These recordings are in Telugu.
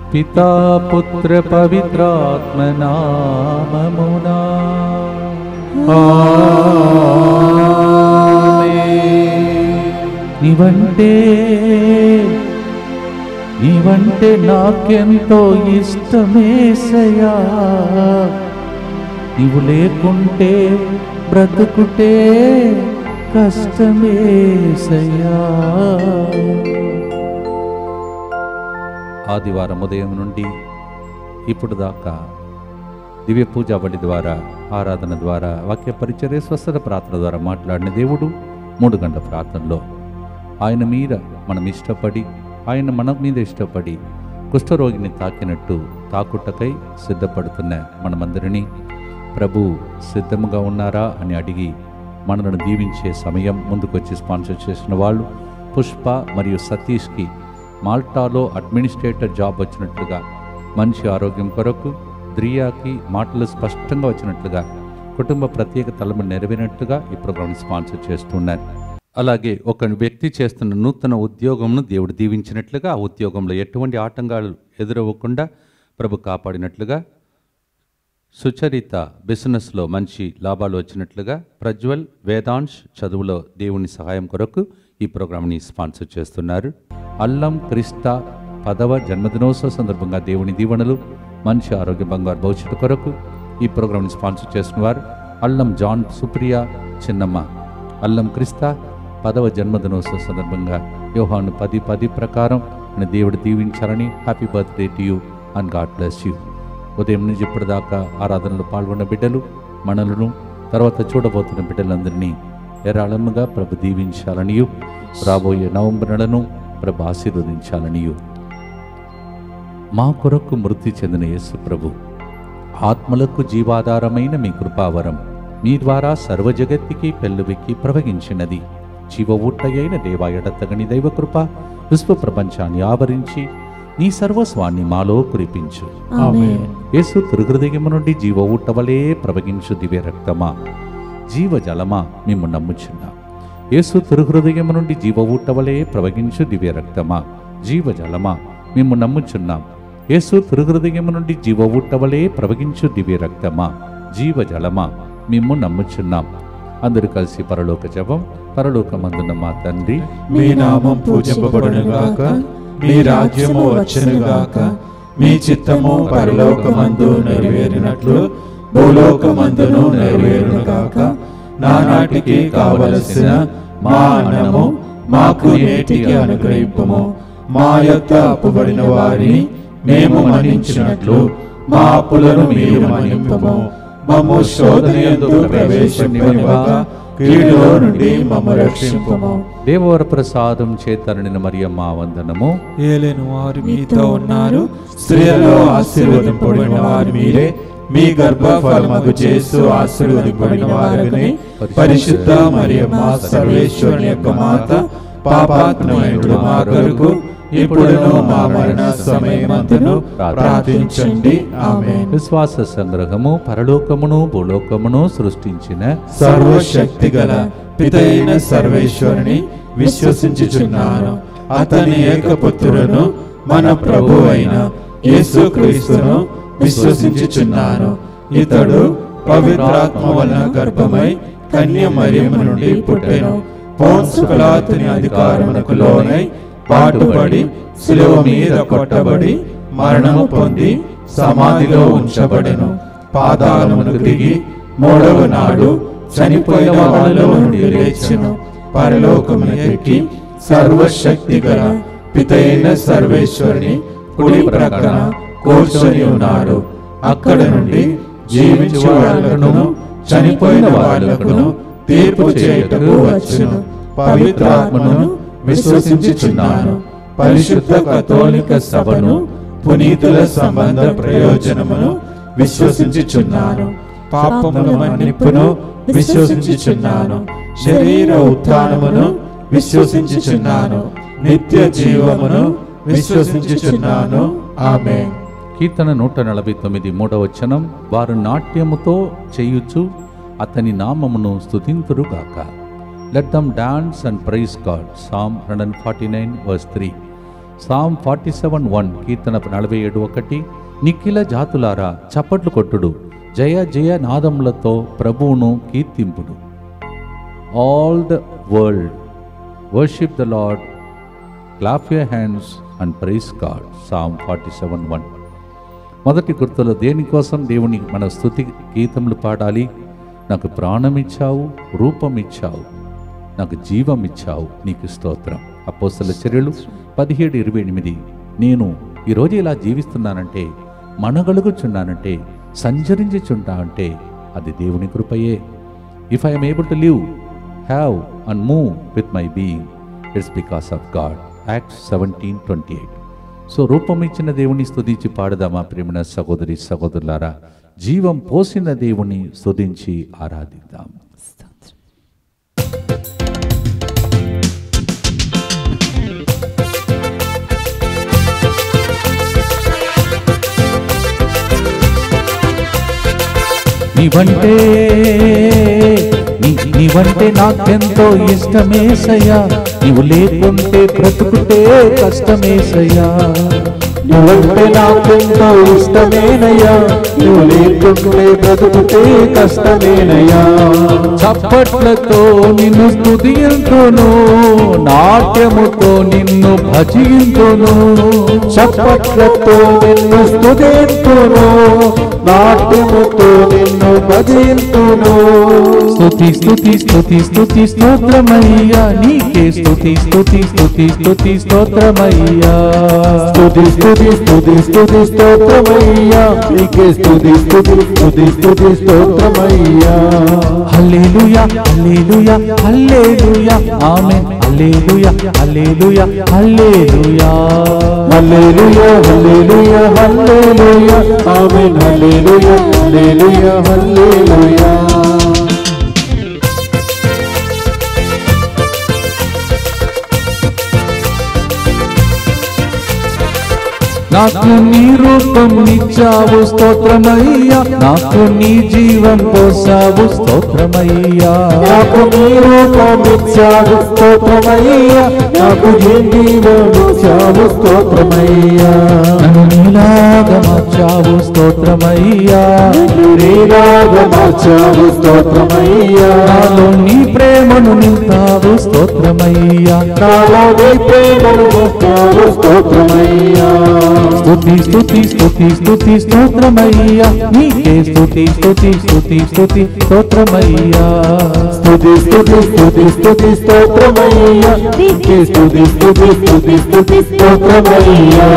పితా పుత్ర పవిత్రాత్మ నామమునా నీవంటే నీవంటే నాకెంతో ఇష్టమేసయా నీవు లేకుంటే బ్రతుకుటే కష్టమేసయ్యా ఆదివారం ఉదయం నుండి ఇప్పుడు దాకా దివ్య పూజా బలి ద్వారా ఆరాధన ద్వారా వాక్య పరిచర్య స్వస్థత ప్రార్థన ద్వారా మాట్లాడిన దేవుడు మూడు గంటల ప్రార్థనలో ఆయన మీద మనం ఇష్టపడి ఆయన మన మీద ఇష్టపడి కుష్ఠరోగిని తాకినట్టు తాకుటకై సిద్ధపడుతున్న మనమందరినీ ప్రభు సిద్ధముగా ఉన్నారా అని అడిగి మనలను దీవించే సమయం ముందుకొచ్చి స్పాన్సర్ చేసిన వాళ్ళు పుష్ప మరియు సతీష్కి మాల్టాలో అడ్మినిస్ట్రేటర్ జాబ్ వచ్చినట్లుగా మంచి ఆరోగ్యం కొరకు ద్రియాకి మాటలు స్పష్టంగా వచ్చినట్లుగా కుటుంబ ప్రత్యేక తలము నెరవేరినట్టుగా ఈ ప్రోగ్రామ్ స్పాన్సర్ చేస్తున్నారు అలాగే ఒక వ్యక్తి చేస్తున్న నూతన ఉద్యోగంను దేవుడు దీవించినట్లుగా ఆ ఉద్యోగంలో ఎటువంటి ఆటంకాలు ఎదురవ్వకుండా ప్రభు కాపాడినట్లుగా సుచరిత బిజినెస్లో మంచి లాభాలు వచ్చినట్లుగా ప్రజ్వల్ వేదాంశ్ చదువులో దేవుని సహాయం కొరకు ఈ ప్రోగ్రామ్ని స్పాన్సర్ చేస్తున్నారు అల్లం క్రిస్తా పదవ జన్మదినోత్సవ సందర్భంగా దేవుని దీవెనలు మంచి ఆరోగ్య బంగారు భవిష్యత్తు కొరకు ఈ ప్రోగ్రామ్ని స్పాన్సర్ చేస్తున్న వారు అల్లం జాన్ సుప్రియ చిన్నమ్మ అల్లం క్రిస్తా పదవ జన్మదినోత్సవ సందర్భంగా యోహాను పది పది ప్రకారం ఆయన దేవుడు దీవించాలని happy birthday to you and God bless you ఉదయం నుంచి ఇప్పటిదాకా ఆరాధనలో పాల్గొన్న బిడ్డలు మనలను తర్వాత చూడబోతున్న బిడ్డలందరినీ ఏరాళముగా ప్రభు దీవించాలనియు రాబోయే నవంబర్ నెలను ప్రభు ఆశీర్వదించాలనియు మా కొరకు మృతి చెందిన యేసు ప్రభు ఆత్మలకు జీవాధారమైన మీ కృపావరం మీ ద్వారా సర్వజగత్తికి పెళ్ళుబెక్కి ప్రవహించినది జీవ ఊట్టయైన దేవా ఎడతగని దైవ కృప విశ్వ ప్రపంచాన్ని ఆవరించి నీ సర్వస్వాన్ని మాలో కురిపించు ఆమేన్. యేసు తిరుహృదయము నుండి జీవ ఊట్టవలే ప్రవహించు దివ్య రక్తమా జీవ జలమా మేము నమ్ముచున్నాం యేసు తిరుహృదయము నుండి జీవ ఊట్టవలే ప్రవహించు దివ్య రక్తమా జీవ జలమా మేము నమ్ముచున్నాం యేసు తిరుహృదయము నుండి జీవ ఊట్టవలే ప్రవహించు దివ్య రక్తమా జీవ జలమా మేము నమ్ముచున్నాం అందరూ కలిసి పరలోక జపం పరలోకమందున్న మా తండ్రి మీ నామం పూజింపబడునుగాక మీ రాజ్యము వచ్చునుగాక మీ చిత్తము పరలోకమందు నెరవేరినట్లు భూలోకమందును నెరవేరునుగాక నానాటికి కావలసిన మా అన్నము మాకు నేటికి అనుగ్రహింపము మా యొక్క అప్పుబడిన వారిని మేము మన్నించినట్లు మా అప్పులను మీరు మన్నింపము మమ్ము శోధనయందు ప్రవేశింపనివ్వక కీడులో నుండి మమ్ము రక్షింపము దేవవర ప్రసాదం చేతరనిన మరియమ్మ వందనము ఏలేను వారు మీతో ఉన్నారు స్త్రీలలో ఆశీర్వదింపబడిన వారు మీరే మీ గర్భఫలమగు చేసు ఆశీర్వదింపబడిన వారిని పరిశుద్ధ మరియమ్మ సర్వేశ్వరుని యొక్క మాత పాపాత్మయుడు మా కొరకు ఇప్పుడును మా మరణ సమయమందును ప్రార్థించండి ఆమె విశ్వాస సంగ్రహము పరలోకమును భూలోకమును సృష్టించిన సర్వశక్తి గల పితైన సర్వేశ్వరుని విశ్వసించుచున్నాను అతని ఏకపుత్రులను మన ప్రభు అయిన యేసుక్రీస్తును విశ్వసించుచున్నాను ఇతడు పవిత్రాత్మ వలన గర్భమై కన్య మరియమ్మ నుండి పుట్టెను పోన్సు పిలాతుని అధికారమునకు లోనై పాటుపడి శిలువ మీద కొట్టబడి మరణము పొంది సమాధిలో ఉంచబడెను పాదాలమునకు దిగి మూడవ నాడు చనిపోయిన వాళ్ళలో నుండి లేచెను పరలోకమున ఎక్కి సర్వశక్తి గల పితైన సర్వేశ్వరుని కుడి ప్రక్కన కూర్చొని ఉన్నాడు అక్కడ నుండి జీవించు వాళ్ళకును చనిపోయిన వాళ్ళకును తీర్పు చేయుటకు వచ్చును పవిత్రాత్మను విశ్వసించుచున్నాను పరిశుద్ధ కథోలిక సభను పునీతుల సంబంధ ప్రయోజనమును విశ్వసించుచున్నాను పాపముల మన్నిప్పును విశ్వసించుచున్నాను శరీర ఉత్థానమును విశ్వసించుచున్నాను నిత్య జీవమును విశ్వసించుచున్నాను ఆమె కీర్తన నూట నలభై తొమ్మిది మూడవ వచనం వారు నాట్యముతో చేయుచు అతని నామమును స్తుతింతురుగాక let them dance and praise God Psalm hundred forty nine verse three Psalm forty seven one కీర్తన నలభై ఏడు ఒకటి నిఖిల జాతులారా చప్పట్లు కొట్టుడు జయ జయ నాదములతో ప్రభువును కీర్తింపుడు all the world worship the Lord clap your hands and praise God Psalm forty seven one మొదటి గుర్తులో దేనికోసం దేవుని మన స్థుతి గీతములు పాడాలి నాకు ప్రాణం ఇచ్చావు రూపం ఇచ్చావు నాకు జీవం ఇచ్చావు నీకు స్తోత్రం అపోస్తల చర్యలు పదిహేడు ఇరవై ఎనిమిది నేను ఈరోజు ఇలా జీవిస్తున్నానంటే మనగలుగుచున్నానంటే సంచరించుచుంటా అంటే అది దేవుని కృపయే if I'm able to live have and move with my being it's because of God Acts seventeen twenty eight so రూపం ఇచ్చిన దేవుని స్తుతించి పాడదామా ప్రేమణ సహోదరి సహోదరులారా జీవం పోసిన దేవుని స్తుతించి ఆరాధిద్దాం నీవంటే నీ నీవంటే నాకెంతో ఇష్టమేసయ్యా నీవు లేకుంటే బ్రతుకుతే కష్టమేసయ్యా నువ్వంటే నాకెంతో ఇష్టమేనయ్యా నువ్వు లేకుంటే బ్రతుకుతే కష్టమేనయ్యా చప్పట్లతో నిన్ను స్తుతింతును నాట్యముతో నిన్ను భజింతును చప్పట్లతో నిన్ను స్తుతింతును నాట్యముతో నిన్ను భజింతును స్తుతి స్తుతి స్తుతి స్తుతి స్తోత్రమయ్యా నీకే స్తుతి స్తుతి స్తుతి స్తుతి స్తోత్రమయ్యా స్తుతి స్తుతి స్తుతి స్తుతి స్తోత్రమయ్యా నీకే స్తుతి స్తుతి స్తుతి స్తుతి స్తోత్రమయ్యా హల్లెలూయా హల్లెలూయా హల్లెలూయా ఆమేన్ హల్లెలూయా హల్లెలూయా హల్లెలూయా హల్లెలూయా హల్లెలూయా హల్లెలూయా ఆమేన్ హల్లెలూయా హల్లెలూయా హల్లెలూయా నాకు నీ రూపం ఇచ్చావు స్తోత్రమయ్యా నాకు నీ జీవం పోసావు స్తోత్రమయ్యా నాకు నీ రూపమిచ్చావు స్తోత్రమయ్యా నాకు జీవమిచ్చావు స్తోత్రమయ్యా నన్ను నీలాగా మార్చావు స్తోత్రమయ్యా నీలాగా మార్చావు స్తోత్రమయ్యా నాలో నీ ప్రేమను నింపావు స్తోత్రమయ్యా నాలో నీ ప్రేమను మోస్తావు స్తోత్రమయ్యా స్తుతి స్తుతి స్తుతి స్తుతి స్తోత్రమయ్యా నీకే స్తుతి స్తుతి స్తుతి స్తుతి స్తోత్రమయ్యా స్తుతి స్తుతి స్తుతి స్తుతి స్తోత్రమయ్యా నీకే స్తుతి స్తుతి స్తుతి స్తుతి స్తోత్రమయ్యా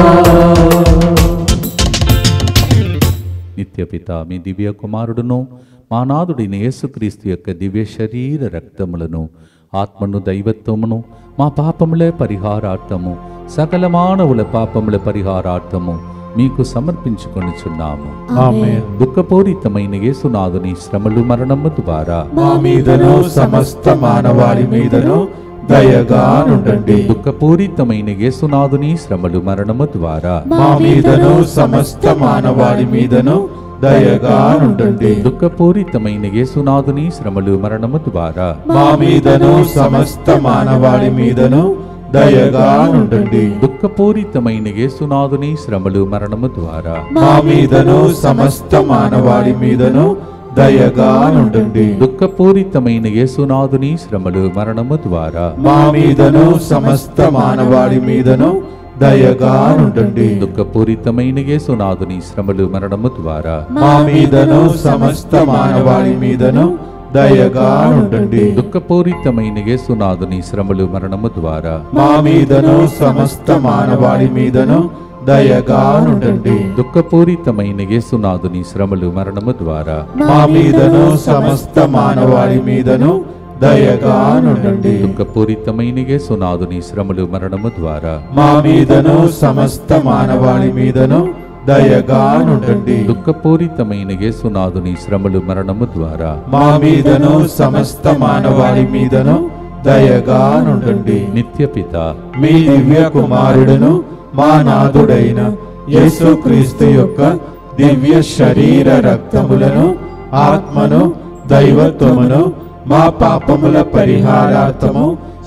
నిత్యపిత మీ దివ్య కుమారుడును మా నాథుడైన యేసుక్రీస్తు యొక్క దివ్య శరీర రక్తములను ఆత్మను దైవత్వమును మా పాపముల పరిహారార్థము సకల మానవుల పాపముల పరిహారార్థము మీకు సమర్పించుకొనిచున్నాము ఆమేన్ దుఃఖపూరితమైన యేసునాథుని శ్రమలు మరణము ద్వారా మా మీదను సమస్త మానవాళి మీదను దయగా నుండండి దుఃఖపూరితమైన యేసునాథుని శ్రమలు మరణము ద్వారా మా మీదను సమస్త మానవాళి మీదను దయగా నుండండి దుఃఖపూరితమైన యేసునాథుని శ్రమలు మరణము ద్వారా మా మీదను సమస్త మానవాళి మీదను దయగా నుండండి దుఃఖపూరితమైన యేసునాథుని శ్రమలు మరణము ద్వారా మా మీదను సమస్త మానవాళి మీదను దయగా నుండండి దుఃఖపూరితమైన యేసునాథుని శ్రమలు మరణము ద్వారా మా మీదను సమస్త మానవాళి మీదను దయగా నుండండి దుఃఖపూరితమైన యేసునాథుని శ్రమలు మరణము ద్వారా మా మీదను సమస్త మానవాళి మీదను దయగా నుండండి దుఃఖపూరితమైన యేసునాథుని శ్రమలు మరణము ద్వారా మా మీదను సమస్త మానవాళి మీదను దయగా నుండండి దుఃఖపూరితమైన యేసునాథుని శ్రమలు మరణము ద్వారా మా మీదను సమస్త మానవాళి మీదను దయగా నుండండి దుఃఖపూరితమైన యేసునాథుని శ్రమలు మరణము ద్వారా మా మీదను సమస్త మానవాళి మీదను దయగా నుండండి దుఃఖపూరితమైన యేసునాథుని శ్రమలు మరణము ద్వారా మా మీదను సమస్త మానవాళి మీదను దయగా నుండండి నిత్యపిత మీ దివ్య కుమారుడును మా నాథుడైన యేసుక్రీస్తు యొక్క దివ్య శరీర రక్తములను ఆత్మను దైవత్వమును మా పాపముల పరిహారార్థము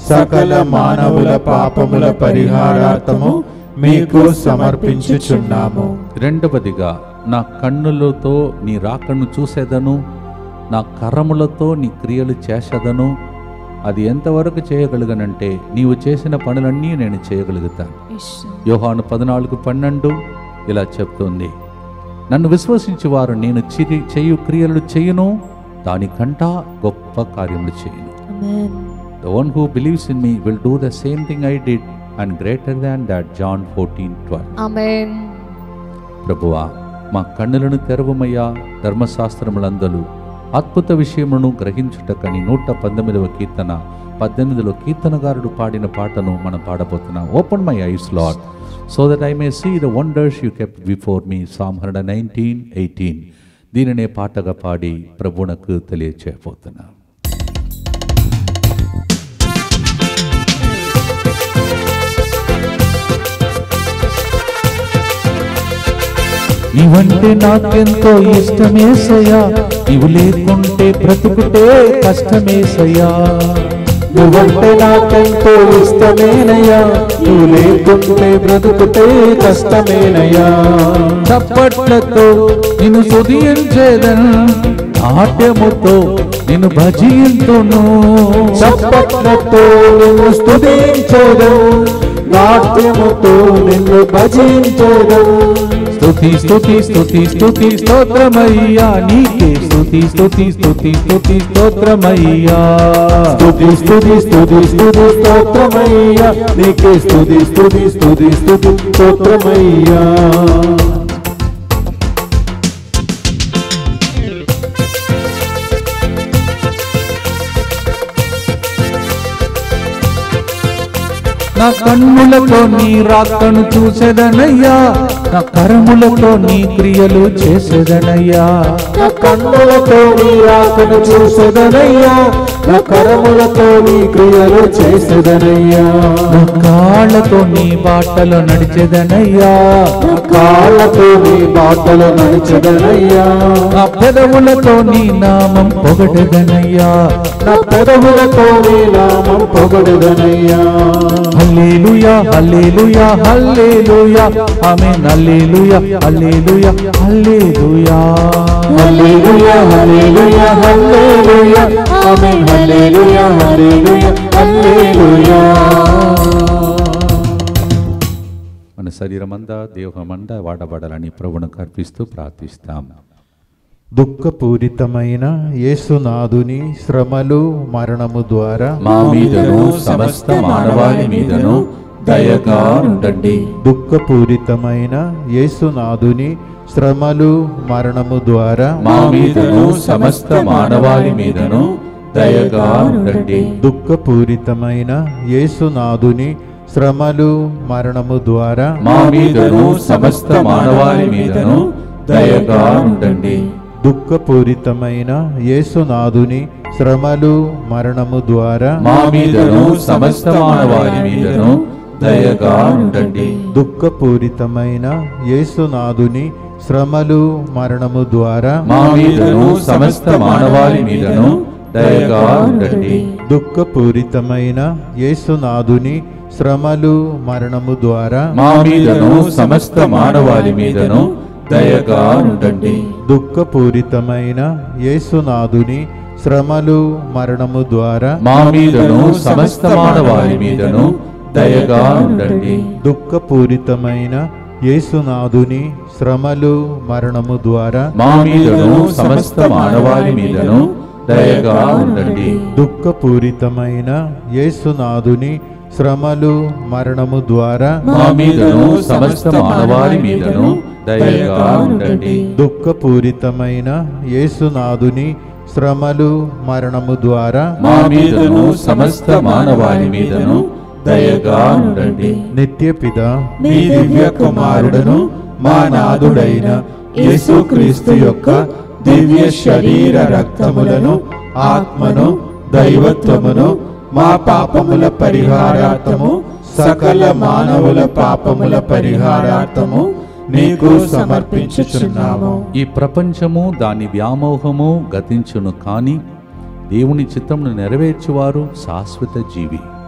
సకల మానవుల పాపముల పరిహారార్థము మీకు సమర్పించుచున్నాము రెండవదిగా నా కన్నులతో నీ రాకను చూసేదను నా కరములతో నీ క్రియలు చేసేదను అది ఎంతవరకు చేయగలిగనంటే నీవు చేసిన పనులన్నీ నేను చేయగలుగుతాను యోహాను పద్నాలుగు పన్నెండు ఇలా చెప్తుంది నన్ను విశ్వసించి వారు నేను చిరి చేయు క్రియలు చేయును దానికంటా గొప్ప కార్యములు చేయను the one who believes in me will do the same thing I did and greater than that John fourteen twelve Amen. ప్రభువా మా కన్నులను తెరవమయ్యా ధర్మశాస్త్రములందరూ అద్భుత విషయమును గ్రహించుటకని నూట పంతొమ్మిదవ కీర్తన పద్దెనిమిదిలో కీర్తనగారుడు పాడిన పాటను మనం పాడబోతున్నాం open my eyes Lord so that I may see the wonders you kept before me Psalm hundred nineteen eighteen దీనినే పాటగా పాడి ప్రభువునకు తెలియచేయబోతున్నాం నీవంటే నాకెంతో ఇష్టమేసయ్యా నీవు లేకుంటే బ్రతుకుటే కష్టమేసయ్యా నువ్వంటే నాకెంతో ఇష్టమేనయ్యా నువ్వు లేకుంటే బ్రతుకుతే కష్టమేనయ్యా చప్పట్లతో నిన్ను సుధించేదను నాట్యముతో నిన్ను భజింతును చప్పట్లతో నిన్ను స్తుతించేదను నాట్యముతో నిన్ను భజించేదను స్తుతి స్తుతి స్తుతి స్తుతి స్తోత్రమయ్యా నీకే స్తుతి స్తుతి స్తుతి స్తుతి స్తోత్రమయ్యా స్తుతి స్తుతి స్తుతి స్తుతి స్తోత్రమయ్యా నీకే స్తుతి స్తుతి స్తుతి స్తుతి స్తోత్రమయ్యా నా కన్నులతో నీ రాకను చూసేదనయ్యా నా కరములతో నీ క్రియలు చేసేదనయ్యా నా కన్నులతో నీ రాకను చూసెదనయ్యా నా కరములతో నీ క్రియలు చేసేదనయ్యా నా కాళ్ళతో నీ బాటలో నడిచేదనయ్యా నా కాళ్ళతో నీ బాటలు నడిచెదనయ్యా నా పెదవులతో నీ నామం పొగడెదనయ్యా నా పెదవులతో నీ నామం పొగడుదనయ్యా హల్లెలూయా హల్లెలూయా హల్లెలూయా ఆమేన్ హల్లెలూయా హల్లెలూయా హల్లెలూయా హల్లెలూయా హల్లెలూయా హల్లెలూయా ఆమేన్ హల్లెలూయా హల్లెలూయా హల్లెలూయా మన శరీరమంతా దేహమంతా వాడబడాలని ప్రభువును అర్పిస్తూ ప్రార్థిస్తాం దుఃఖపూరితమైన యేసునాథుని శ్రమలు మరణము ద్వారా మా మీదను సమస్త మానవాళి మీదను దయగా ఉండండి దుఃఖపూరితమైన యేసునాథుని శ్రమలు మరణము ద్వారా మా మీదను సమస్త మానవాళి మీదను దయగా ఉండండి దుఃఖపూరితమైన యేసునాథుని శ్రమలు మరణము ద్వారా మా మీదను సమస్త మానవాళి మీదను దయగా ఉండండి దుఃఖపూరితమైన యేసునాథుని శ్రమలు మరణము ద్వారా మా మీదను సమస్త మానవాళి మీదను దయగా ఉండండి దుఃఖపూరితమైన యేసునాథుని శ్రమలు మరణము ద్వారా మా మీదను సమస్త మానవాళి మీదను దయగా ఉండండి దుఃఖపూరితమైన యేసునాథుని శ్రమలు మరణము ద్వారా మా మీదను సమస్త మానవాళి మీదను దయగా ఉండండి దుఃఖపూరితమైన యేసునాథుని శ్రమలు మరణము ద్వారా మా మీదను సమస్త మానవాళి మీదను దయగా ఉండండి దుఃఖపూరితమైన యేసునాథుని శ్రమలు మరణము ద్వారా మా మీదను సమస్త మానవాళి మీదను దయగా ఉండండి దుఃఖపూరితమైన యేసునాథుని శ్రమలు మరణము ద్వారా మా మీదను సమస్త మానవాళి మీదను దయగా ఉండండి దుఃఖపూరితమైన యేసునాథుని శ్రమలు మరణము ద్వారా మా మీదను సమస్త మానవాళి మీదను దయగా ఉండండి నిత్యపిత మీ దివ్య కుమారుడును మా నాథుడైన యేసుక్రీస్తు యొక్క దివ్య శరీర రక్తములను ఆత్మను దైవత్వమును మా పాపముల పరిహారార్థము సకల మానవుల పాపముల పరిహారార్థము నీకు సమర్పించుచున్నాము ఈ ప్రపంచము దాని వ్యామోహము గతించును కాని దేవుని చిత్తమును నెరవేర్చువారు శాశ్వత జీవి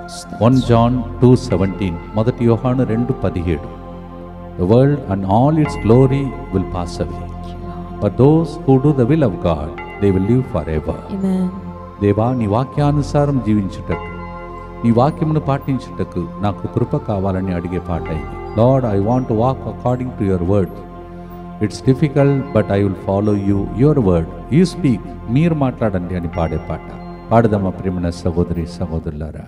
వన్ జాన్ టూ సెవెంటీన్ మొదటి యోహాను రెండు పదిహేడు the world and all its glory will pass away but those who do the will of God they will live forever ఎవర్ Amen. దేవా నీ వాక్యానుసారం జీవించుటకు నీ వాక్యమును పాటించుటకు నాకు కృప కావాలని అడిగే పాట ఇది Lord I want walk according to your word it's difficult but I will follow you your word you speak మీరు మాట్లాడండి అని పాడే పాట పాడదమ్మా ప్రేమన సహోదరి సహోదరులారా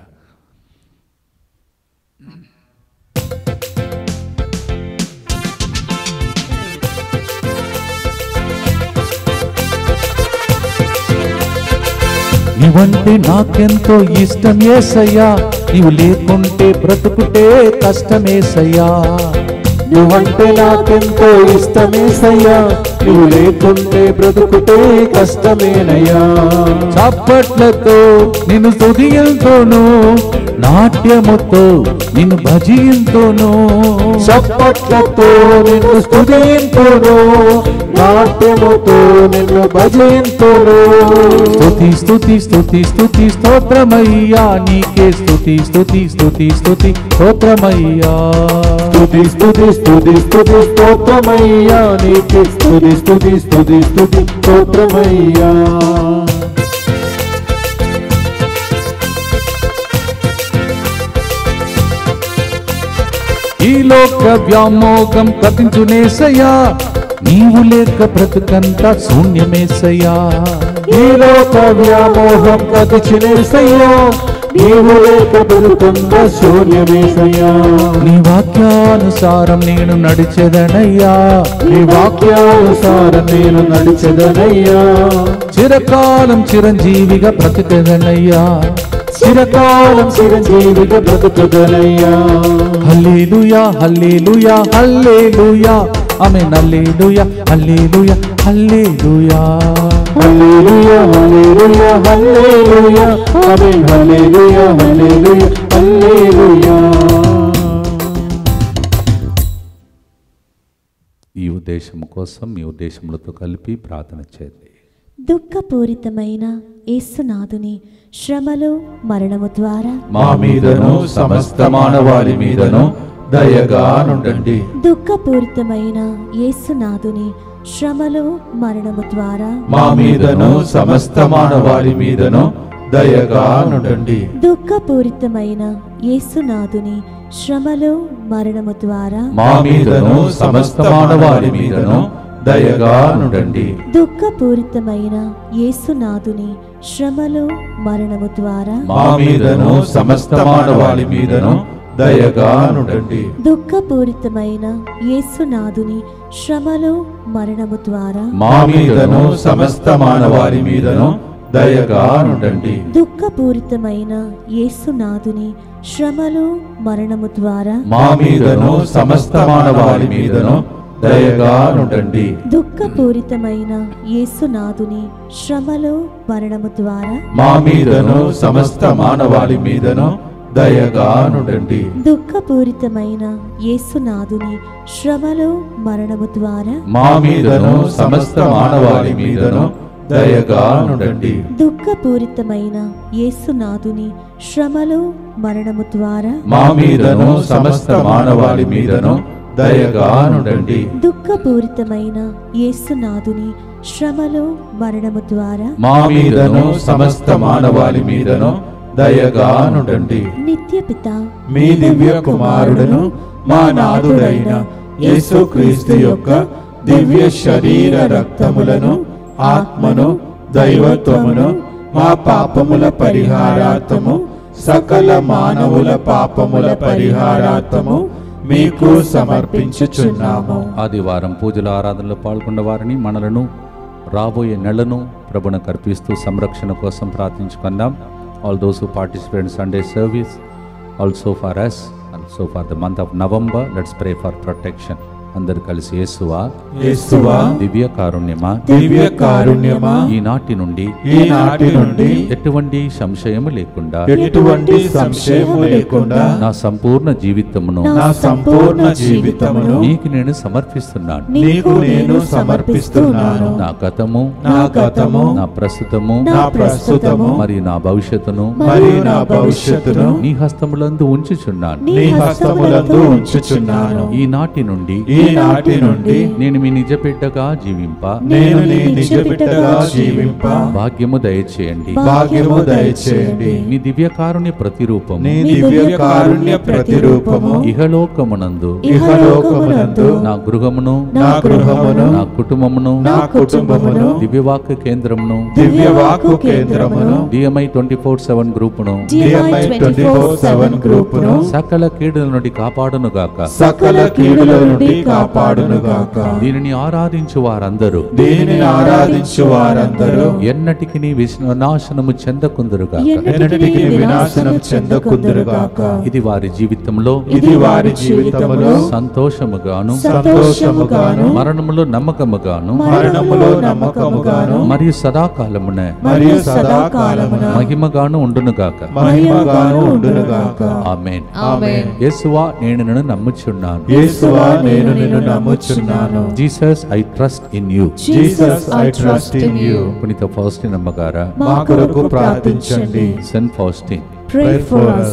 నీవంటే నాకెంతో ఇష్టం ఏసయ్యా నీవు లేకుంటే బ్రతుకుటే కష్టమేసయ్యా నువ్వంటే నాకెంతో ఇష్టమేసయ్యా నువ్వు లేకుంటే బ్రతుకుతే కష్టమేనయ్యా చప్పట్లతో నిన్ను స్తుతియంతోను నాట్యముతో నిన్ను భజియంతోను చప్పట్లతో నిన్ను స్తుతింతును నాట్యముతో నిన్ను భజింతును స్తుతి స్తుతి స్తుతి స్తుతి స్తోత్రమయ్యా నీకే స్తుతి స్తుతి స్తుతి స్తుతి స్తోత్రమయ్యా స్తుతి స్తుతి స్తుతి స్తుతి స్తోత్రమయ్యా నీకే స్తుతి స్తుతి స్తుతి స్తుతి స్తోత్రమయ్యా ఈ లోక వ్యామోగం కథించునేసయ్యా నీవు లేక బ్రతుకంతా శూన్యమేసయ్యా ఈ లోక వ్యామోహం కదిచినేసయ్యా నీవు లేక బ్రతుకంద శూన్యమేసయ్యా నీ వాక్యానుసారం నేను నడిచెదనయ్యా నీ వాక్యానుసారం నేను నడిచెదనయ్యా చిరకాలం చిరంజీవిగా బ్రతికెదనయ్యా చిరకాలం చిరంజీవిగా బ్రతుకుదనయ్యా హల్లేలుయా హల్లేలుయా హల్లేలుయా ఆమె నల్లేలుయా హల్లేలుయా హల్లేలుయా హల్లెలూయా హల్లెలూయా హల్లెలూయా ఆమేన్ హల్లెలూయా హల్లెలూయా హల్లెలూయా ఈ ఉద్దేశం కోసం మీ ఉద్దేశములతో కలిపి ప్రార్థన చేయండి దుఃఖపూరితమైన యేసునాథుని శ్రమలు మరణము ద్వారా మా మీదను సమస్త మానవాళి మీదను దయగా నుండండి దుఃఖపూరితమైన యేసునాథుని శ్రమలు మరణము ద్వారా మా మీదను సమస్త మానవాళి మీదను దయగా నుండండి దుఃఖపూరితమైన యేసునాథుని శ్రమలు మరణము ద్వారా మా మీదను సమస్త మానవాళి మీదను దయగా నుండండి దుఃఖపూరితమైన యేసునాథుని శ్రమలు మరణము ద్వారా మా మీదను సమస్త మానవాళి మీదను దయగా నుండండి దుఃఖపూరితమైన యేసునాథుని శ్రమలు మరణము ద్వారా మా మీదను సమస్త మానవాళి మీదను దయగా నుండండి దుఃఖపూరితమైన యేసునాథుని శ్రమలు మరణము ద్వారా మా మీదను సమస్త మానవాళి మీదను దయగా నుండండి దుఃఖపూరితమైన యేసునాథుని శ్రమలు మరణము ద్వారా మా మీదను సమస్త మానవాళి మీదను దయగా నుండండి దుఃఖపూరితమైన యేసునాథుని శ్రమలు మరణము ద్వారా మా మీదను సమస్త మానవాళి మీదను దయగా నుండండి దుఃఖపూరితమైన యేసునాథుని శ్రమలు మరణము ద్వారా మా మీదను సమస్త మానవాళి మీదను దయగా నుండండి దుఃఖపూరితమైన యేసునాథుని శ్రమలు మరణము ద్వారా మా మీదను సమస్త మానవాళి మీదను దయగా నుండండి నిత్యపిత మీ దివ్య కుమారుడును మా నాథుడైన యేసుక్రీస్తు యొక్క దివ్య శరీర రక్తములను ఆత్మను దైవత్వమును మా పాపముల పరిహారార్థము సకల మానవుల పాపముల పరిహారార్థము మీకు సమర్పించుచున్నాము ఆదివారం పూజల ఆరాధనలో పాల్గొన్న వారిని మనలను రాబోయే నెలను ప్రభును కర్పిస్తూ సంరక్షణ కోసం ప్రార్థించుకుందాం all those who participate Sunday service also for us also for the month of November let's pray for protection అందరు కలిసి యేసువా యేసువా దివ్య కారుణ్యమా దివ్య కారుణ్యమా ఈనాటి నుండి ఈనాటి నుండి ఎటువంటి సంశయము లేకుండా ఎటువంటి సంశయము లేకుండా నా సంపూర్ణ జీవితమును నా సంపూర్ణ జీవితమును నీకు నేను సమర్పిస్తున్నాను నీకు నేను సమర్పిస్తున్నాను నా గతము నా గతము నా ప్రస్తుతము నా ప్రస్తుతము మరియు నా భవిష్యత్తును మరియు నా భవిష్యత్తును నీ హస్తములందు ఉంచుచున్నాను నీ హస్తములందు ఉంచుచున్నాను ఈనాటి నుండి ఈనాటి నుండి నేను మీ నిజ బిడ్డగా జీవింప నేను నీ నిజ బిడ్డగా జీవింప భాగ్యము దయచేయండి భాగ్యము దయచేయండి నీ దివ్య కారుణ్య ప్రతిరూపము నీ దివ్య కారుణ్య ప్రతిరూపము ఇహలోకమునందు ఇహలోకమునందు నా గృహమును నా గృహమును నా కుటుంబమును నా కుటుంబమును దివ్యవాక్య కేంద్రమును దివ్య వాక్కు కేంద్రమును డిఎంఐ ట్వంటీ ఫోర్ సెవెన్ గ్రూపును డిఎంఐ ట్వంటీ ఫోర్ సెవెన్ గ్రూపును సకల కీడుల నుండి కాపాడును గాక సకల కీడుల నుండి కాపాడును గాక దీనిని ఆరాధించు వారందరూ దీనిని ఆరాధించు వారందరూ ఎన్నటికి నీ వినాశనము చెందకుందురుగా ఎన్నటికి వినాశనం చెందకుందురుగాక ఇది వారి జీవితంలో ఇది వారి జీవితములో సంతోషముగాను సంతోషముగాను మరణములో నమ్మకముగాను మరణములో నమ్మకముగాను మరియు సదాకాలమున మరియు సదాకాలమున మహిమగాను ఉండునుగాక మహిమగాను ఉండునుగాక ఆమేన్ ఆమేన్ యేసువా నేను నిన్ను నమ్ముచున్నాను యేసువా నేను నిన్ను నమ్ముచున్నాను Jesus I trust in you Jesus I trust in you పునీత ఫౌస్టిన్ అమ్మగారా మా కొరకు ప్రార్థించండి Saint Faustin Pray for us.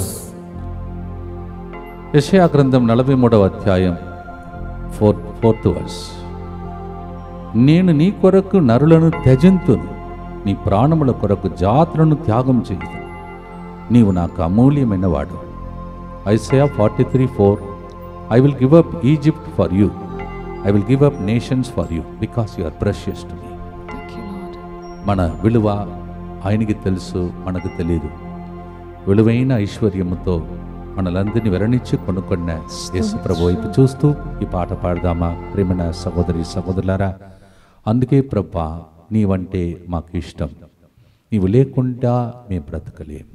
యెషయా గ్రంథం నలభై మూడవ అధ్యాయం ఫోర్ ఫోర్త్ వర్స్ నేను నీ కొరకు నరులను త్యజింతును నీ ప్రాణముల కొరకు జాతులను త్యాగం చేయుదు నీవు నాకు అమూల్యమైన వాడు Isaiah forty three four I will give up Egypt for you I will give up nations for you because you are precious to me మన విలువ ఆయనకి తెలుసు మనకు తెలియదు విలువైన ఐశ్వర్యముతో మనలందరినీ విరణించి కొనుక్కున్న యేసు ప్రభు వైపు చూస్తూ ఈ పాట పాడదామా ప్రేమైన సహోదరి సహోదరులారా అందుకే ప్రభా నీవంటే మాకు ఇష్టం నీవు లేకుండా మేము బ్రతకలేం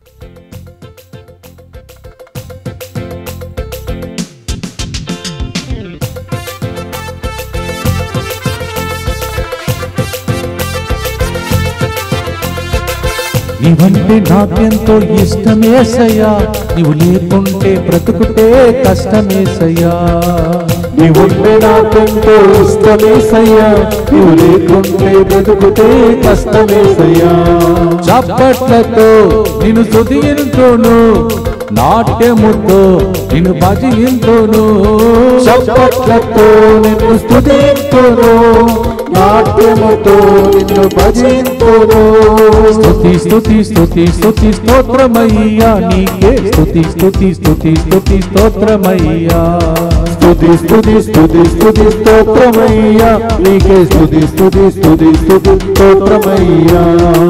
నీవంటే నాకెంతో ఇష్టమేసయ్యా నీవు లేకుంటే బ్రతుకుతే కష్టమేసయ్యా నీవుంటే నాకెంతో ఇష్టమేసయ్యా నీవు లేకుంటే బ్రతుకుతే కష్టమేసయ్యా చప్పట్లతో నిన్ను స్తుతింతును నాట్యముతో నిన్ను భజింతును చప్పట్లతో నిన్ను స్తుతింతును నాట్యముతో నిన్ను భజింతును స్తుతి స్తుతి స్తుతి స్తుతి స్తోత్రమయ్యా నీకే స్తుతి స్తుతి స్తుతి స్తుతి స్తోత్రమయ్యా స్తుతి స్తుతి స్తుతి స్తుతి స్తోత్రమయ్యా నీకే స్తుతి స్తుతి స్తుతి స్తుతి స్తోత్రమయ్యా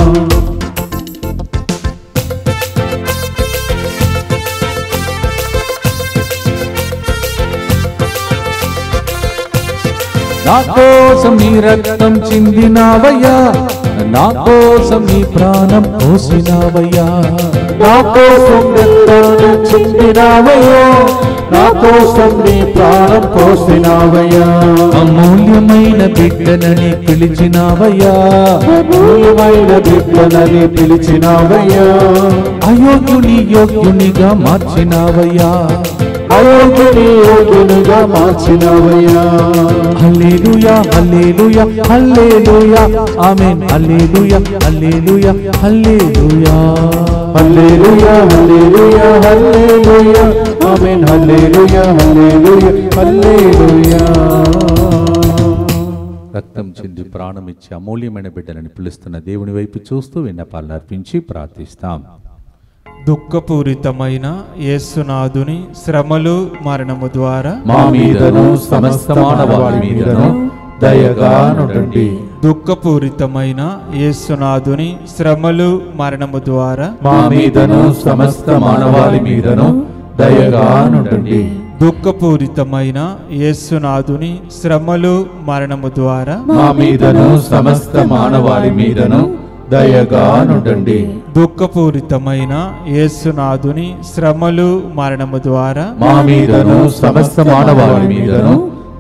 నా కోసం నీ రక్తం చిందినావయ్యా నా కోసం నీ ప్రాణం పోసినావయ్యా నా కోసం రక్తాన్ని చిందినావయ్యా నా కోసం నీ ప్రాణం పోసినావయ్యా అమూల్యమైన బిడ్డనని పిలిచినావయ్యా అమూల్యమైన బిడ్డనని పిలిచినావయ్యా అయోగ్యుని యోగ్యునిగా మార్చినావయ్యా అయోగ్యుని యోగ్యునిగా మార్చినావయ్యా హల్లెలూయా హల్లెలూయా హల్లెలూయా ఆమేన్ హల్లెలూయా హల్లెలూయా హల్లెలూయా హల్లెలూయా హల్లెలూయా హల్లెలూయా ఆమేన్ హల్లెలూయా హల్లెలూయా హల్లెలూయా రక్తం చింది ప్రాణం ఇచ్చి అమూల్యమైన బిడ్డలని పిలుస్తున్న దేవుని వైపు చూస్తూ విన్నపాలను అర్పించి ప్రార్థిస్తాం దుఃఖపూరితమైన యేసునాథుని శ్రమలు మరణము ద్వారా మా మీదను సమస్త మానవాళి మీదను దయగా నుండండి దుఃఖపూరితమైన యేసునాథుని శ్రమలు మరణము ద్వారా మా మీదను సమస్త మానవాళి మీదను దయగా నుండండి దుఃఖపూరితమైన యేసునాథుని శ్రమలు మరణము ద్వారా మా మీదను సమస్త మానవాళి మీదను దయగా నుండండి దుఃఖపూరితమైన యేసునాథుని శ్రమలు మరణము ద్వారా మా మీదను సమస్త మానవాళి మీదను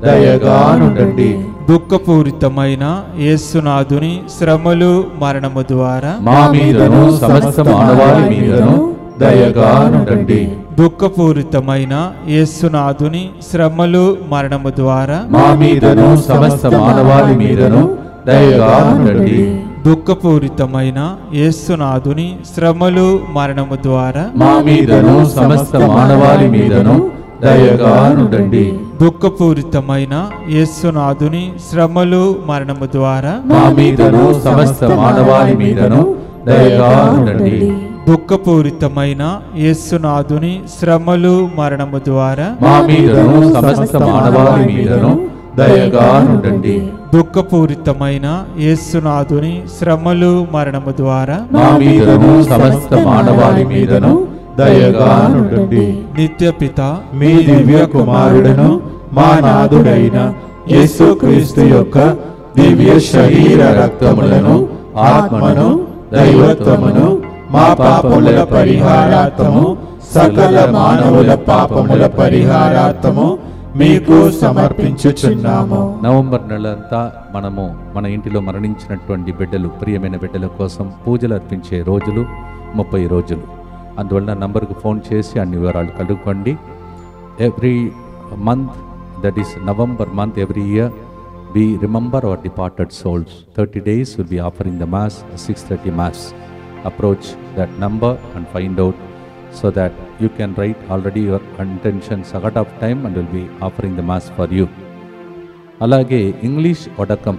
దయగానుండండి దుఃఖపూరితమైన యేసునాథుని శ్రమలు మరణము ద్వారా మా మీదను సమస్త మానవాళి మీదను దయగానుండండి దుఃఖపూరితమైన యేసునాథుని శ్రమలు మరణము ద్వారా మా మీదను సమస్త మానవాళి మీదను దయగానుండండి దుఃఖపూరితమైన యేసునాథుని శ్రమలు మరణము ద్వారా మా మీదను సమస్త మానవాళి మీదను దయగానుండండి దుఃఖపూరితమైన యేసునాథుని శ్రమలు మరణము ద్వారా మా మీదను సమస్త మానవాళి మీదను దయగానుండండి దుఃఖపూరితమైన యేసునాథుని శ్రమలు మరణము ద్వారా మా మీదను సమస్త మానవాళి మీదను దయగానుండండి దుఃఖపూరితమైన యేసునాథుని శ్రమలు మరణము ద్వారా మా మీదను సమస్త మానవాళి మీదను దయగానుండండి నిత్యపిత మీ దివ్య కుమారుడును మా నాథుడైన యేసుక్రీస్తు యొక్క దివ్య శరీర రక్తములను ఆత్మను దైవత్వమును మా పాపముల పరిహారార్థము సకల మానవుల పాపముల పరిహారార్థము మీకు సమర్పించుచున్నాము నవంబర్ నెలంతా మనము మన ఇంటిలో మరణించినటువంటి బిడ్డలు ప్రియమైన బిడ్డల కోసం పూజలు అర్పించే రోజులు ముప్పై రోజులు అందువలన నంబర్కు ఫోన్ చేసి అన్ని వివరాలు కనుక్కోండి every month that is November month every year we remember our departed souls 30 days will be offering the mass 6:30 mass approach that number and find out so that you can write already your intentions ahead of time and will be offering the mass for you అలాగే ఇంగ్లీష్ వడకం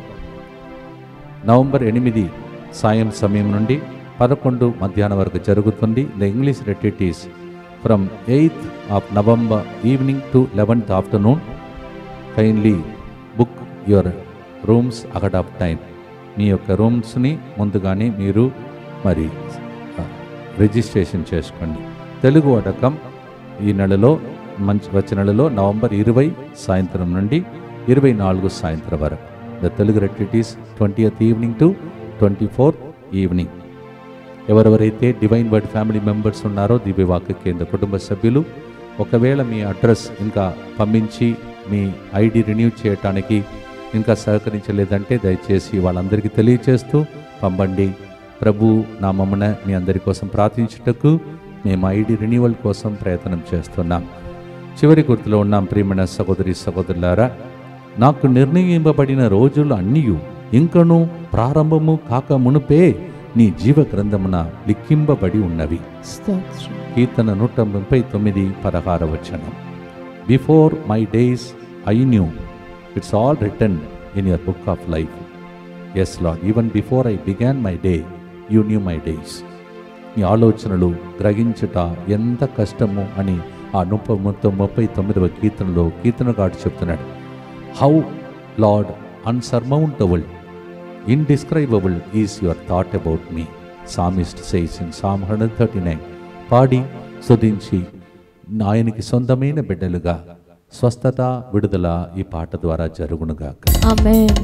నవంబర్ ఎనిమిది సాయం సమయం నుండి పదకొండు మధ్యాహ్నం వరకు జరుగుతుంది the English retreats from eighth of November evening to eleventh afternoon kindly book your rooms ahead of time మీ యొక్క రూమ్స్ని ముందుగానే మీరు మరి ఆ, రిజిస్ట్రేషన్ చేసుకోండి తెలుగు వడకం ఈ నెలలో మంచి వచ్చే నెలలో నవంబర్ ఇరవై సాయంత్రం నుండి ఇరవై నాలుగు సాయంత్రం వరకు the Telugu retreats twenty evening to twenty fourth evening ఎవరెవరైతే డివైన్ వర్డ్ ఫ్యామిలీ మెంబర్స్ ఉన్నారో దివ్యవాక్య కేంద్ర కుటుంబ సభ్యులు ఒకవేళ మీ అడ్రస్ ఇంకా పంపించి మీ ఐడి రెన్యూ చేయటానికి ఇంకా సహకరించలేదంటే దయచేసి వాళ్ళందరికీ తెలియచేస్తూ పంపండి ప్రభు నామమున మీ అందరి కోసం ప్రార్థించుటకు మేము ఐడి రెన్యువల్ కోసం ప్రయత్నం చేస్తున్నాం చివరి గుర్తులో ఉన్నాం ప్రియమైన సహోదరి సహోదరులారా నాకు నిర్ణయింపబడిన రోజులు అన్నీ ఇంకను ప్రారంభము కాక మునుపే నీ జీవ గ్రంథమున లిఖింపబడి ఉన్నవి స్తోత్రం కీర్తన నూట ముప్పై తొమ్మిది పదహార వచనం before my days I knew it's all written in your book of life yes Lord even before I began my day you knew my days మీ ఆలోచనలు గ్రహించుట ఎంత కష్టము అని ఆ ముప్పై మొత్తం ముప్పై తొమ్మిదవ కీర్తనలో కీర్తనగాడు చెప్తున్నాడు how Lord unsurmountable indescribable is your thought about me psalmist says in Psalm hundred thirty nine పాడి స్తుతించి ఆయనకి సొంతమైన బిడ్డలుగా స్వస్థత విడుదల ఈ పాట ద్వారా జరుగునుగాక ఆమేన్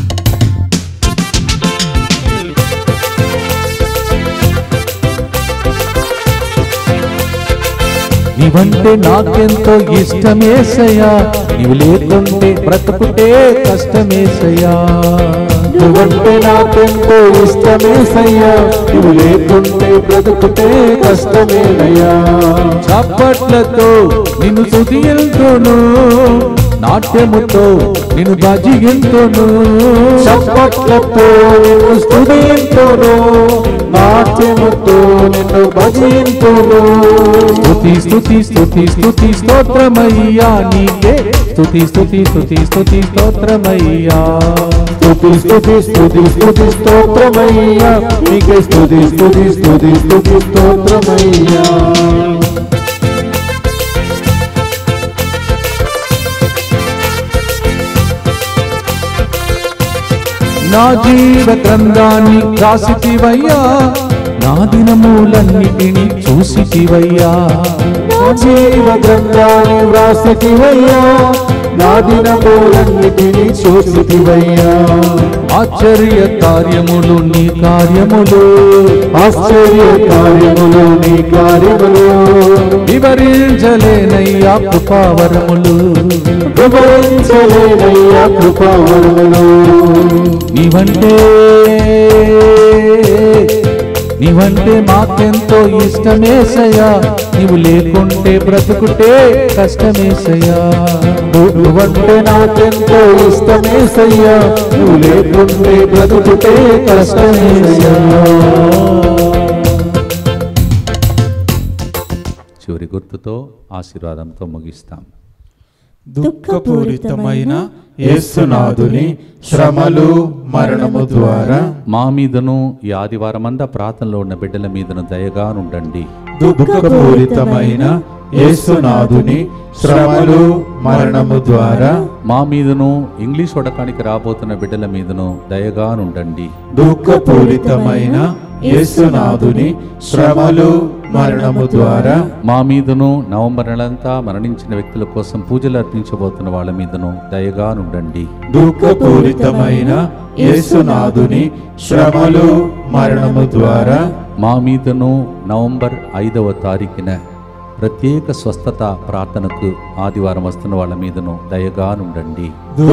నీవంటే నాకెంతో ఇష్టమేసయ్యా నీవు లేకుంటే బ్రతుకుటే కష్టమేసయ్యా నువ్వంటే నాకెంతో ఇష్టమేసయ్యా నువ్వు లేకుంటే బ్రతుకుతే కష్టమేనయ్యా చప్పట్లతో నిన్ను స్తుతింతును నాట్యముతో నిన్ను భజింతును చప్పట్లతో నిన్ను స్తుతింతును నాట్యముతో నిన్ను భజింతును స్తుతి స్తుతి స్తుతి స్తుతి స్తోత్రమయ్యా నీకే స్తుతి స్తుతి స్తుతి స్తుతి స్తోత్రమయ్యా స్తుతి స్తుతి స్తుతి స్తుతి స్తోత్రమయ్యా నీకే స్తుతి స్తుతి స్తుతి స్తుతి స్తోత్రమయ్యా నా జీవ గ్రంథాన్ని రాసితివయ్యా నా దినములన్నిటిని చూసితివయ్యా నా జీవ గ్రంథాన్ని వ్రాసితివయ్యా నా దినములన్నిటినీ చూసితివయ్యా ఆశ్చర్య కార్యములు నీ కార్యములు ఆశ్చర్య కార్యములు నీ కార్యములు వివరించలేనయ్యా కృపావరములు వివరించలేనయ్యా కృపావరములు నీవంటే నీవంటే మాకెంతో ఇష్టమేసయ్యా నీవు లేకుంటే బ్రతుకుటే కష్టమేసయ్యా నువ్వంటే నాకెంతో ఇష్టమేసయ్యా నువ్వు లేకుంటే బ్రతుకుతే కష్టమేసయ్యా చివరి గుర్తుతో ఆశీర్వాదంతో ముగిస్తాం దుఃఖపూరితమైన యేసునాథుని శ్రమలు మరణము ద్వారా మా మీదను ఈ ఆదివారమంతా ప్రార్థనలో ఉన్న బిడ్డల మీదను దయగా ఉండండి దుఃఖపూరితమైన యేసునాథుని శ్రమలు మరణము ద్వారా మా మీదను ఇంగ్లీష్ వడకానికి రాబోతున్న బిడ్డల మీదను దయగా ఉండండి దుఃఖపూరితమైన యేసునాథుని శ్రమలు మరణము ద్వారా మా మీదను నవంబర్ నెలంతా మరణించిన వ్యక్తుల కోసం పూజలు అర్పించబోతున్న వాళ్ళ మీదను దయగా ఉండండి దుఃఖపూరితమైన యేసునాథుని శ్రమలు మరణము ద్వారా మా మీదను నవంబర్ ఐదవ తారీఖున ప్రత్యేక స్వస్థత ప్రార్థనకు ఆదివారం వస్తున్న వాళ్ళ మీదను దయగా ఉండండి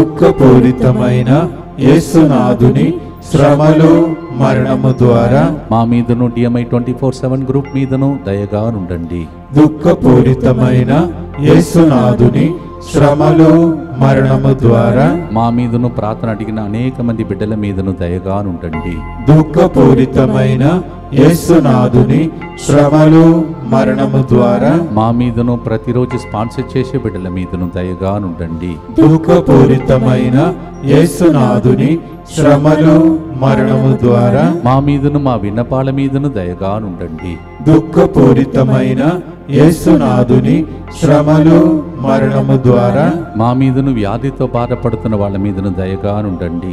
దుఃఖపూరితమైన యేసునాథుని శ్రమలు మరణము ద్వారా మా మీదను DMI twenty four seven group మీదను దయగా ఉండండి దుఃఖపూరితమైన యేసునాథుని శ్రమలు మరణము ద్వారా మా మీదను ప్రార్థన అడిగిన అనేక మంది బిడ్డల మీదను దయగా ఉండండి దుఃఖపూరితమైన యేసునాథుని శ్రమలు మరణము ద్వారా మా మీదను ప్రతిరోజు స్పాన్సర్ చేసే బిడ్డల మీదను దయగా ఉండండి దుఃఖపూరితమైన యేసునాథుని శ్రమలు మరణము ద్వారా మా మీదను మా విన్నపాల మీదను దయగా ఉండండి దుఃఖపూరితమైన యేసునాథుని శ్రమలు మరణము ద్వారా మా మీదను వ్యాధితో బాధపడుతున్న వాళ్ళ మీదను దయగా ఉండండి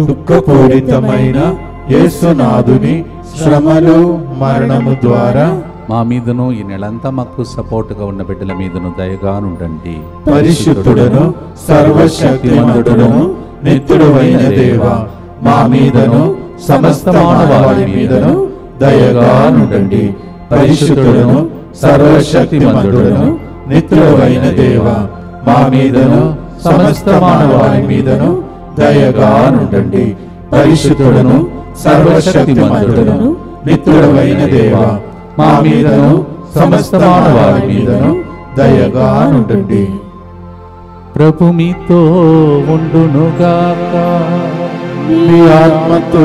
దుఃఖపూరితమైన యేసునాథుని శ్రమలు మరణము ద్వారా మా మీదను ఈ నెలంతా మాకు సపోర్టుగా ఉన్న బిడ్డల మీదను దయగా ఉండండి పరిశుద్ధుడను సర్వశక్తిమంతుడను నిత్యుడైన దేవ మా మీదను సమస్త మానవాళి మీదను దయగా నుండండి పరిశుద్ధుడను సర్వశక్తిమంతుడను నిత్యుడైన దేవ మా మీదను సమస్త మానవాళి మీదను దయగా నుండండి పరిశుద్ధుడను సర్వశక్తిమంతుడను నిత్యుడైన దేవ మా మీదను సమస్త మానవాళి మీదను దయగా నుండండి ప్రభు మీతో ఉండునుగాక మీ ఆత్మతో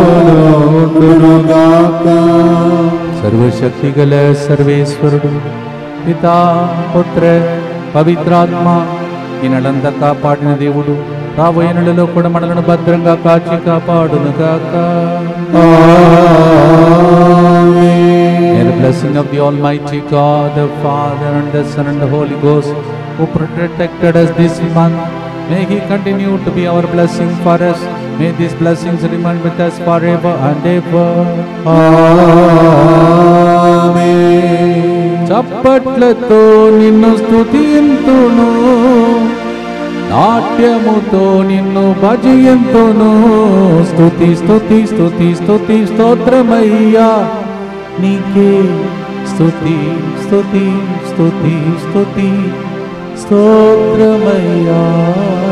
ఉండునుగాక సర్వశక్తి గల సర్వేశ్వరుడు పితా పుత్ర పవిత్రాత్మ ఈ నెలంతా కాపాడిన దేవుడు రాబోయే నెలలో కూడా మనలను భద్రంగా కాచి కాపాడునుగాక May the blessing of the Almighty God, the Father and the Son and the Holy Ghost, who protected us this month, may He continue to be our blessing for us. May these blessings remain with us forever and ever. చప్పట్లతో నిన్ను స్తుతింతును నాట్యముతో నిన్ను భజయంతును స్తుతి స్తుతి స్తుతి స్తుతి స్తోత్రమయ్యా నీకే స్తుతి స్తుతి స్తుతి స్తుతి స్తోత్రమయ్యా